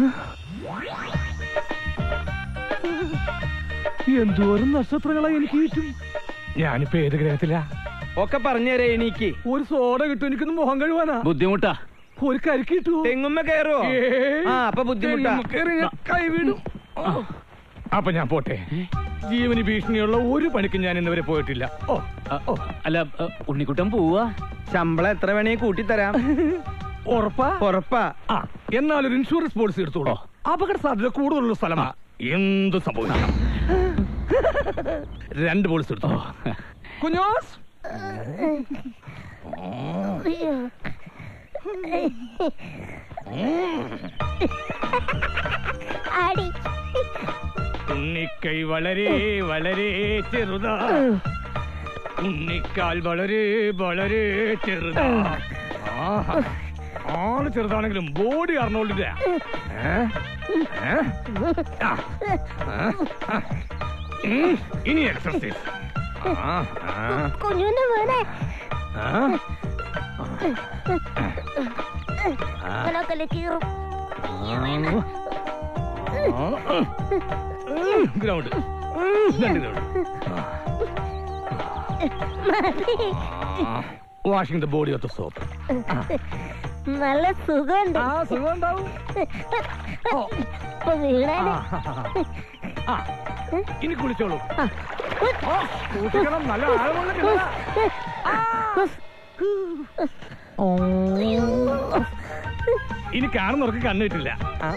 എന്തോരം നക്ഷത്രങ്ങളാ എനിക്ക് കിട്ടും ഞാനിപ്പോ ഏത് ഗ്രഹത്തിലാ ഒക്കെ പറഞ്ഞുതരേ എനിക്ക് ഒരു സോഡ കിട്ടും എനിക്കൊന്ന് മുഖം കഴുവാനാ ബുദ്ധിമുട്ടാ ഒരു കരിക്ക് കിട്ടുമോ തെങ്ങുമ്മ കയറുവോ ഏയ്. ആ അപ്പൊ ബുദ്ധിമുട്ടാ തെങ്ങുമ്മ കയറി ഞാൻ കൈ വീടും അപ്പൊ ഞാൻ പോട്ടെ ജീവന് ഭീഷണിയുള്ള ഒരു പണിക്കും ഞാൻ ഇന്നുവരെ പോയിട്ടില്ല ഓ ആ, ഓ, അല്ല ആ, ഉണ്ണിക്കുട്ടൻ പോവാ ശമ്പളം എത്ര വേണേ കൂട്ടിത്തരാം ഉറപ്പാ ഉറപ്പാ ആ എന്നാൽ ഒരു ഇൻഷുറൻസ് പോളിസി എടുത്തോളൂ അപകട സാധ്യത കൂടുതലുള്ള സ്ഥലമാ എന്ത് സംഭവിക്കാം രണ്ട് പോളിസി എടുത്തോ കുഞ്ഞോസ് അടി ഉണ്ണിക്കൈ വളരെ വളരെ ചെറുതാ ഉണ്ണിക്കാൽ വളരെ വളരെ ചെറുതാ ആഹാ. ആള് ചെറുതാണെങ്കിലും ബോഡി അർണോൾഡിന്റെ ഇനി എക്സർസൈസ് കുഞ്ഞുന്റെ മോനെ അങ്ങനൊക്കെ കീറും ഗ്രൗണ്ട് രണ്ട് ഗ്രൗണ്ട് മതി washing the body of the soap നല്ല സുഖമുണ്ട് ആ സുഖം ഉണ്ടാവും ഇപ്പൊ വീണാല് ആ ഇനി കുളിച്ചോളൂ ആ, സൂക്ഷിക്കണം നല്ല ആഴമുള്ള കിണറാ. ഇനി കാണുന്നവർക്ക് കണ്ണു കിട്ടില്ല ആ.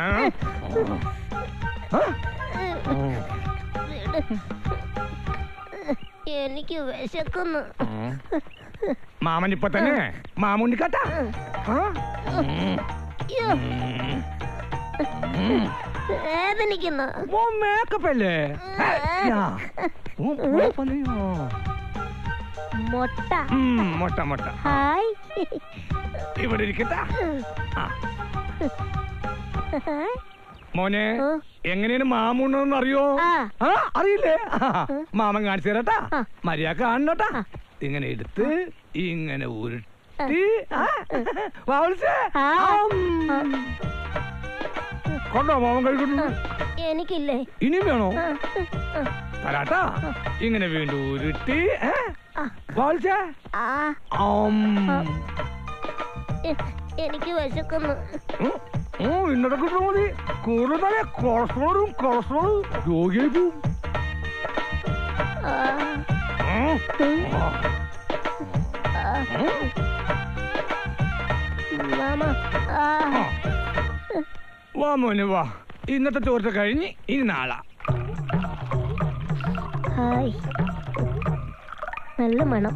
എനിക്ക് വിശക്കുന്നു മാമൻ ഇപ്പൊ തന്നെ മാമുണ്ണിക്കാട്ട അയ്യോ. വേദനിക്കുന്നു മേക്കപ്പ് അല്ലേ മുട്ട മൊട്ട മൊട്ട ഹായ് ഇവിടെ ഇരിക്കട്ടാ മോനെ ഓ. എങ്ങനെയാണ് മാമുണ്ണെന്ന് അറിയോ ആ. ആ, അറിയില്ലേ ആ, മാമൻ കാണിച്ചു തരട്ടാ ആ. മര്യാദ കാണണട്ടാ ഇങ്ങനെ എടുത്ത് ഇങ്ങനെ ഉരുട്ടി ആ, വാ വിളിച്ചേ. ആ. ആം. കൊണ്ടോ മാമൻ കഴിക്കുന്നു എനിക്കില്ലേ ഇനിയും വേണോ തരാട്ടാ ഇങ്ങനെ വീണ്ടും ഉരുട്ടി ഏ? വാ വിളിച്ചേ. ആ ആം. എനിക്ക് വിശക്കുന്നു ഇന്നത്തെ കിട്ടുന്ന മതി കൂടുതൽ കൊളസ്ട്രോളും കൊളസ്ട്രോൾ രോഗിയായി പോവും ആ, മാമ ആ വാ മോനെ വാ ഇന്നത്തെ ചോർച്ച കഴിഞ്ഞ് ഇനി നാളാ ഹായ് നല്ല മണം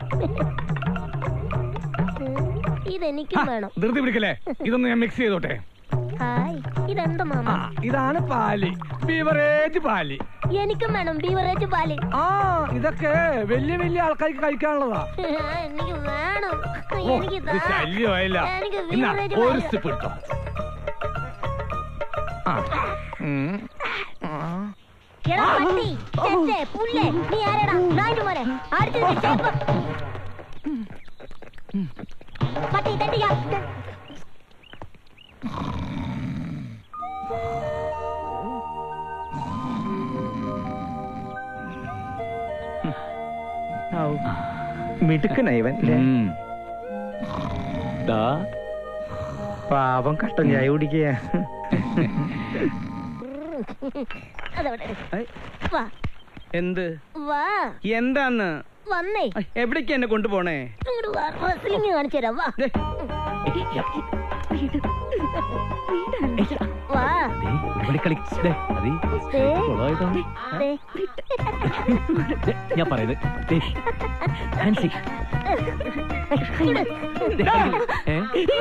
ഇതെനിക്കും വേണം ധൃതി പിടിക്കല്ലേ ഇതൊന്ന് ഞാൻ മിക്സ് ചെയ്തോട്ടെ ഹായ് ഇതെന്താ മാമ ആ ഇതാണ് പാല് ബീവറേജ് പാല് എനിക്കും വേണം ബീവറേജ് പാല് ആ ഇതൊക്കെ വലിയ വലിയ ആൾക്കാർക്ക് കഴിക്കാനുള്ളതാ എനിക്ക് വേണം ഓ, എനിക്ക് ഇത് ശല്യമായില്ല എനിക്ക് എന്നാ, ബീവറേജ് ഒരു പാല്. സ്റ്റെപ്പ് എടുത്തോ ആ ഉം. ആ. എടാ പട്ടി ചെറ്റേ പുല്ലേ നീ ആരെടാ നായിന്റെ മോനെ അടുത്ത് നിന്ന് ചേപ്പ് പട്ടി തട്ടിക്ക മിടുക്കനൈവൻ ഉം. ദാ, പാവം കട്ടൻ ചായ കുടിക്കുക അതവിടെ വാ എന്ത് വാ എന്താന്ന് വന്നേ ഐ, എവിടേക്ക് എന്നെ കൊണ്ടുപോണേ ഇങ്ങോട്ട് വാ റെസ്ലിംഗ് കാണിച്ചു തരാം വാ ദേ, വാ ദേ, ഒരുപാട് കളി ദേ, അതീ, ദേ. കൊളമായിട്ടാണ്. ദേ. ദേ, ഞാൻ പറയുന്നത് ദേ, ഫാൻസി. ദേ, ഏ?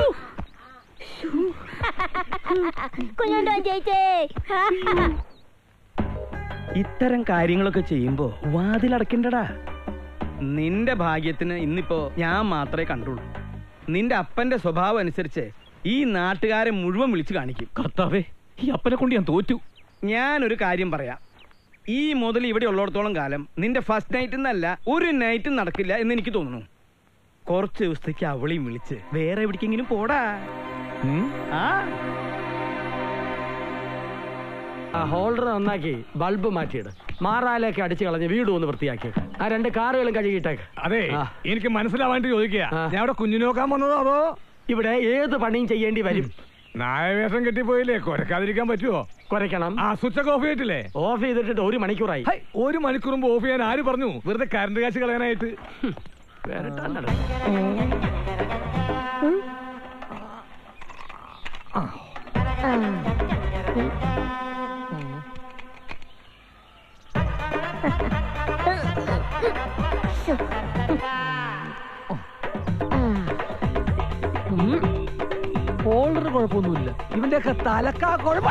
കുഞ്ഞോണ്ടോ ചേച്ചേ ഇത്തരം കാര്യങ്ങളൊക്കെ ചെയ്യുമ്പോ വാതിലടക്കണ്ടടാ നിന്റെ ഭാഗ്യത്തിന് ഇന്നിപ്പോ ഞാൻ മാത്രമേ കണ്ടുള്ളൂ നിന്റെ അപ്പന്റെ സ്വഭാവം അനുസരിച്ച് ഈ നാട്ടുകാരെ മുഴുവൻ വിളിച്ചു കാണിക്കും കർത്താവേ ഈ അപ്പനെ കൊണ്ട് ഞാൻ തോറ്റു ഞാനൊരു കാര്യം പറയാം ഈ മുതൽ ഇവിടെ ഉള്ളിടത്തോളം കാലം നിന്റെ ഫസ്റ്റ് നൈറ്റ് എന്നല്ല ഒരു നൈറ്റും നടക്കില്ല എന്ന് എനിക്ക് തോന്നുന്നു കുറച്ച് ദിവസത്തേക്ക് അവളെയും വിളിച്ച് വേറെ എവിടേക്കെങ്കിലും പോടാ ഉം? ആ ആ ഹോൾഡർ നന്നാക്കി ബൾബ് മാറ്റിയിട് മാറാലേക്ക് അടിച്ചു കളഞ്ഞ് വീട് ഒന്ന് വൃത്തിയാക്കി ആ രണ്ട് കാറുകളും കഴുകിയിട്ടേക്ക് അതെ ആ. എനിക്ക് മനസ്സിലാവാണ്ട് ചോദിക്കുക ആ. ഞാൻ അവിടെ കുഞ്ഞു നോക്കാൻ വന്നതോ അതോ ഇവിടെ ഏത് പണിയും ചെയ്യേണ്ടി വരും നായവേഷം കെട്ടിപ്പോയില്ലേ കുരക്കാതിരിക്കാൻ പറ്റുമോ കുറയ്ക്കണം ആ സ്വിച്ച് ഒക്കെ ഓഫ് ചെയ്തിട്ടില്ലേ ഓഫ് ചെയ്തിട്ട് ഒരു മണിക്കൂറായി ഹൈ, ഒരു മണിക്കൂർ മുമ്പ് ഓഫ് ചെയ്യാൻ ആര് പറഞ്ഞു വെറുതെ കറണ്ട് കാശ് കളയാനായിട്ട് വേറെ ഇട്ടാൽ ഹോൾഡർ കുഴപ്പമൊന്നുമില്ല ഇവന്റെ ഒക്കെ തലക്കാ കുഴപ്പ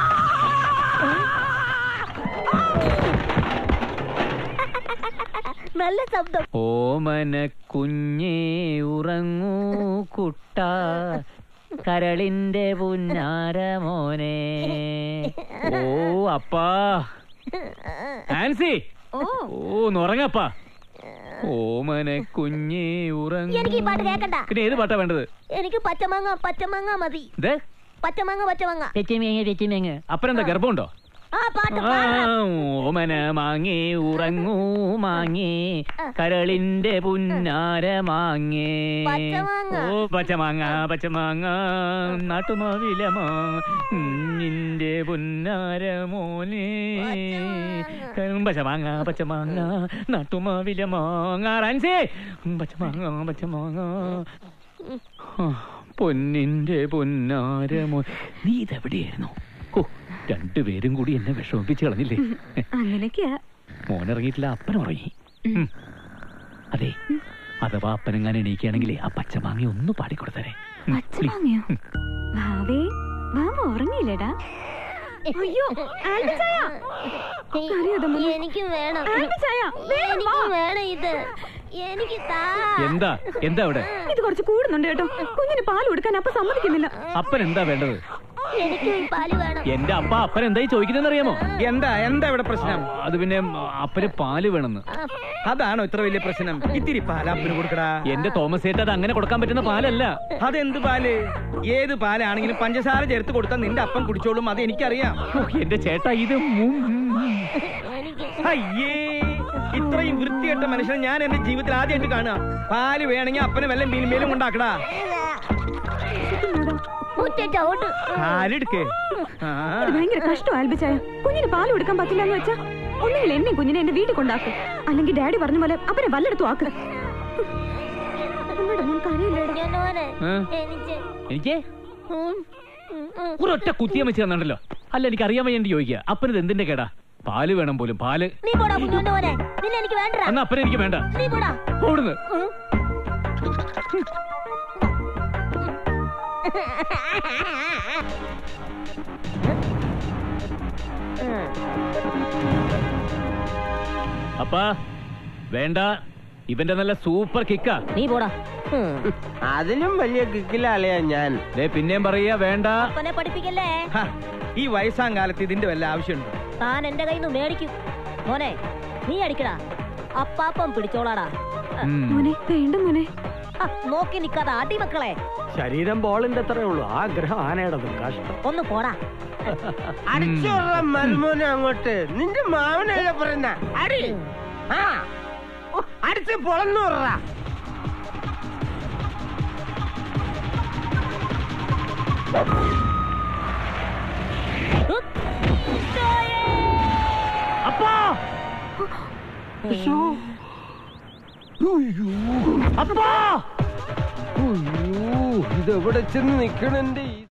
നല്ല ശബ്ദം ഓമന കുഞ്ഞേ ഉറങ്ങൂ കുട്ട കരളിന്റെ പുന്നാര മോനെ ഓ അപ്പാ ആൻസി ഓ ഓ നുറങ്ങപ്പാ ഓമന കുഞ്ഞേ ഉറങ്ങൂ എനിക്ക് ഈ പാട്ട് കേക്കണ്ട പിന്നെ ഏത് പാട്ടാ വേണ്ടത് എനിക്ക് പച്ചമാങ്ങ പച്ചമാങ്ങ മതി ഇത് പച്ചമാങ്ങ പച്ചമാങ്ങ തെച്ചിമേങ്ങ തെച്ചിമേങ്ങ അപ്പനെന്താ ഗർഭമുണ്ടോ ആ പാട്ട് ആ, ഓമന മാങ്ങേ ഉറങ്ങൂ മാങ്ങേ കരളിന്റെ പുന്നാര മാങ്ങേ പച്ചമാങ്ങ. ഓ പച്ചമാങ്ങ പച്ചമാങ്ങ നാട്ടുമാവിലമാ നിന്റെ പുന്നാര മോനെ പച്ചമാങ്ങ. പച്ചമാങ്ങ പച്ചമാങ്ങ നാട്ടുമാവിലമാങ്ങ റാൻസേ പച്ചമാങ്ങ പച്ചമാങ്ങ ആ, പൊന്നിന്റെ പൊന്നാര മോ നീ ഇതെവിടെയായിരുന്നു ഓ രണ്ടുപേരും കൂടി എന്നെ വിഷമിപ്പിച്ച് കളഞ്ഞില്ലേ അങ്ങനെയൊക്കെയാ മോനിറങ്ങിയിട്ടില്ല അപ്പൻ ഉറങ്ങി ഉം. അതെ അഥവാ അപ്പനെങ്ങാൻ എണീക്കുകയാണെങ്കിലേ ആ പച്ചമാങ്ങ ഒന്ന് പാടിക്കൊടുത്തരേ ഉം, പച്ച please. വാങ്ങിയോ ഭാവേ ഭാവ ഉറങ്ങിയില്ലേടാ അയ്യോ ആൽബി ചായ അറിയാതെ എനിക്ക് വേണം ആൽബി ചായ വേഗം വാ. എനിക്ക് വേണം ഇത് എനിക്ക് താ എന്താ എന്താ അവിടെ ഇത് കുറച്ച് കൂടുന്നുണ്ട് കേട്ടോ കുഞ്ഞിന് പാൽ കൊടുക്കാൻ അപ്പ സമ്മതിക്കുന്നില്ല അപ്പൻ എന്താ വേണ്ടത് എനിക്ക് ഈ പാല് വേണം എന്റെ അപ്പ അപ്പൻ എന്തായി ചോദിക്കുന്നതെന്ന് അറിയാമോ എന്താ എന്താ ഇവിടെ പ്രശ്നം അത് പിന്നെ അപ്പന് പാല് വേണമെന്ന് അതാണോ ഇത്ര വലിയ പ്രശ്നം ഇത്തിരി പാലാപ്പിന് കൊടുക്കടാ എന്റെ തോമസ് ഏട്ട അത് അങ്ങനെ കൊടുക്കാൻ പറ്റുന്ന പാലല്ല അതെന്ത് പാല് ഏത് പാലാണെങ്കിലും പഞ്ചസാര ചേർത്ത് കൊടുത്താൽ നിന്റെ അപ്പം കുടിച്ചോളും അത് എനിക്കറിയാം ഓ, എന്റെ ചേട്ടാ ഇത് മു- എനിക്ക് അയ്യേ ഇത്രയും വൃത്തികെട്ട മനുഷ്യനെ ഞാൻ എന്റെ ജീവിതത്തിൽ ആദ്യമായിട്ട് കാണുക പാല് വേണമെങ്കിൽ അപ്പനെ വല്ല മീൻമേലും കൊണ്ടാക്കടാ ഒറ്റ ചവിട്ട് കാലെടുക്കേ ആ ഇത് ഭയങ്കര കഷ്ടം ആൽബിച്ചായ കുഞ്ഞിന് പാല് കൊടുക്കാൻ പറ്റില്ല എന്ന് വെച്ചാ ഒന്നുകിൽ എന്നെ കുഞ്ഞിനെ എന്റെ വീട്ടിൽ കൊണ്ടാക്കും അല്ലെങ്കിൽ ഡാഡി പറഞ്ഞ പോലെ അവരെ വല്ലെടുത്തും ആക്ക് അമ്മയുടെ മോൻ കരയില്ലേടാ കുഞ്ഞോനെ ഏ? എനിക്ക് എനിക്ക് ഉം, ഉം, ഉം. ഒരൊറ്റ കുത്തിയം വെച്ച് തന്നിട്ടല്ലോ അല്ല എനിക്ക് അറിയാൻ വയ്യ ചോദിക്കുക അപ്പനത് എന്തിന്റെ കേടാ പാല് വേണം പോലും പാല് നീ പോടാ കുഞ്ഞോന്റെ മോനെ നിന്നെ എനിക്ക് വേണ്ട അന്ന് അപ്പനെ എനിക്ക് വേണ്ട നീ പോടാ ഓടുന്നു ഉം. അപ്പാ വേണ്ട ഇവന്റെ നല്ല സൂപ്പർ കിക്കാ നീ പോടാ ഉം. അതിലും വലിയ കിക്കിലാളിയാ ഞാൻ ദേ പിന്നെയും പറയാ വേണ്ട അപ്പനെ പഠിപ്പിക്കല്ലേ ഹ, ഈ വയസ്സാം കാലത്ത് ഇതിന്റെ വല്ല ആവശ്യമുണ്ടോ താൻ എന്റെ കയ്യിൽ നിന്ന് മേടിക്കും മോനെ നീ അടിക്കടാ അപ്പാപ്പം പിടിച്ചോളാടാ ഉം. മോനെ വേണ്ട മോനെ ആ, നോക്കി നിക്കാതെ അടി മക്കളെ ശരീരം ബോളിന്റെ അത്രേ ഉള്ളൂ ആഗ്രഹം ആനയുടെ കഷ്ടം ഒന്ന് പോടാ അടിച്ചോള മരുമോനെ അങ്ങോട്ട് നിന്റെ മാവനല്ല പറയുന്ന അടി ആ ഓ, അടിച്ച് പൊളന്നു പറ അപ്പാ ഇതെവിടെ ചെന്ന് നിക്കണെന്റെ ഈ